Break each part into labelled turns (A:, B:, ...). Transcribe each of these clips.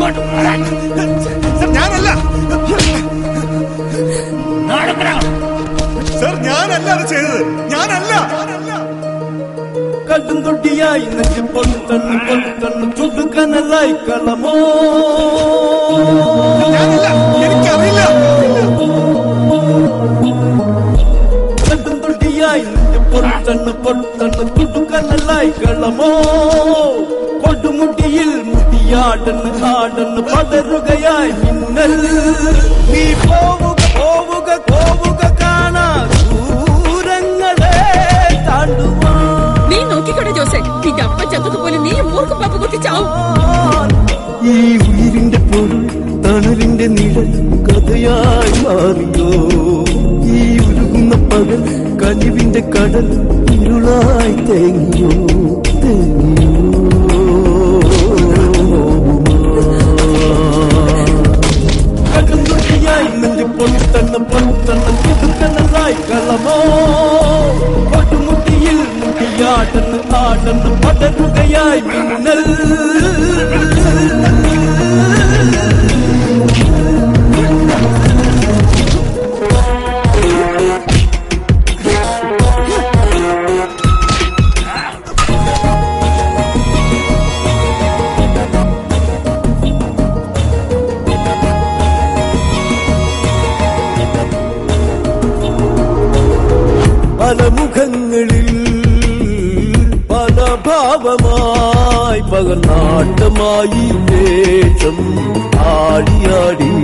A: ഇങ്ങോട്ട് വരാൻ.
B: സർ ഞാനല്ല
A: നടക്കടാ.
B: സർ ഞാനല്ല അത് ചെയ്തത് ഞാനല്ല
C: കടും തൊട്ടിയായി നെഞ്ചു പൊട്ടണ് പൊട്ടണ് ചുടുക്കനലായി കളമോ
B: ഞാനല്ല എനിക്കറിയില്ല
C: കടും തൊട്ടിയായി നെഞ്ചു പൊട്ടണ് പൊട്ടണ് ചുടുക്കനലായി കളമോ കൊടുമുടിയിൽ മുടിയാടണ് ആടണ് പടരുകയായി മിന്നൽ നീ പോവുക പോവുക പോവുക കാണാ ദൂരങ്ങളെ താണ്ടുവാ
D: നീ നോക്കിക്കോടെ ജോസെ നിന്റെ അപ്പ ചത്തതുപോലെ നീ മൂർഖ പാപ്പ കുത്തി ചാവും
C: ഈ ഉയിരിന്റെ പൊരുൾ തണലിന്റെ നിഴൽ കഥയായി മാറിയോ ഈ ഉരുകുന്ന പകൽ കനിവിന്റെ കടൽ ഇരുളായി തേങ്ങിയോ തേങ്ങിയോ കടുംതൊട്ടിയായി നെഞ്ചു പൊട്ടണ്ണ പൊട്ടണ്ണ പുതുക്കണ്ണായി കളമോ കൊടുമുട്ടിയിൽ മുട്ടിയാടന്ന് ആടന്ന് പടരുകയായി മിന്നൽ പല മുഖങ്ങളിൽ പല ഭാവമായി പകർനാട്ടമായി വേഷം ആടിയാടി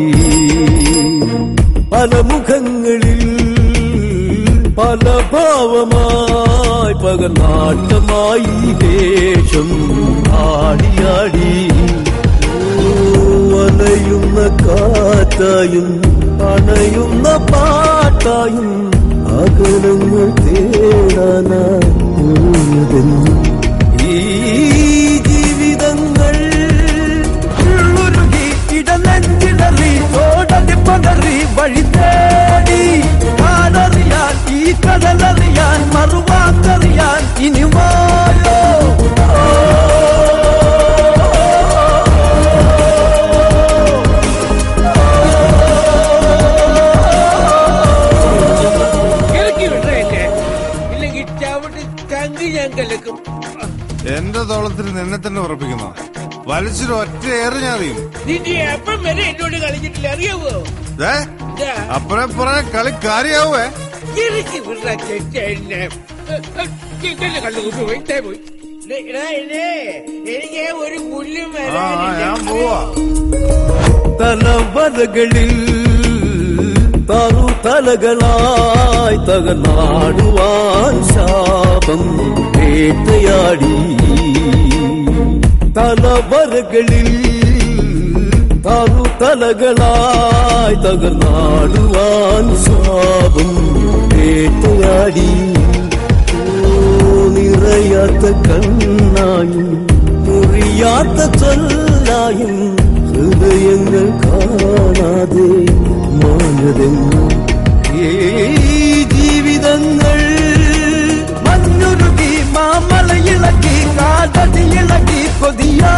C: പല മുഖങ്ങളിൽ പല ഭാവമായി പകർനാട്ടമായി വേഷം ആടിയാടി വലയുന്ന കാറ്റായും അണയുന്ന പാട്ടായും അകലങ്ങൾ തേടാനാതെന്നു ഈ ജീവിതങ്ങൾ ഉള്ളുരുകി ഇടനെഞ്ചിടറി തോടടി പടറി വഴി തേടി കാടറിയാൻ ഈ കടലറിയാൻ മറുവാക്കറിയാൻ ഇനി വായോ
A: ഇറക്കി വിടറ എന്നെ ഇല്ലെങ്കിൽ ചവിട്ടി ചങ്ക് ഞാൻ കലക്കും
B: എന്റെ തോളത്തിൽ നിന്നെ തന്നെ ഉറപ്പിക്കുന്നു വലിച്ചൊരു ഒറ്റ ഏറ് ഞാൻ അറിയും
A: നിന്റെ അപ്പം വരെ എന്നോട് കളിച്ചിട്ടില്ല അറിയാവോ
B: ദേ,
A: ഇതാ,
B: അപ്പനെ പറഞ്ഞ കളി കാര്യാവേ
A: ഇറക്കി വിടറ ചെറ്റ എന്നെ എന്നെ കണ്ടു കൊണ്ടുപോയി ദേ പോയി ഡേ, എടാ, എന്നെ, എനിക്ക് ഒരു പുല്ലും
B: ആ ആ,
A: വരാനില്ല
B: ഞാൻ പോവാ
C: തലവരകളിൽ തറു തലകളായി തകർന്നാടുവാൻ ശാപം വേട്ടയാടി തലവരകളിൽ തറു തലകളായി തകർന്നാടുവാൻ ശാപം വേട്ടയാടി നിറയാത്ത കണ്ണായും മുറിയാത്ത ചൊല്ലായും ഹൃദയങ്ങൾ കാണാതെ മാഞ്ഞതെങ്ങും ഈ ജീവിതങ്ങൾ മഞ്ഞുരുകി മാമലയിളക്കി കാതടി ഇളക്കി കൊതിയാ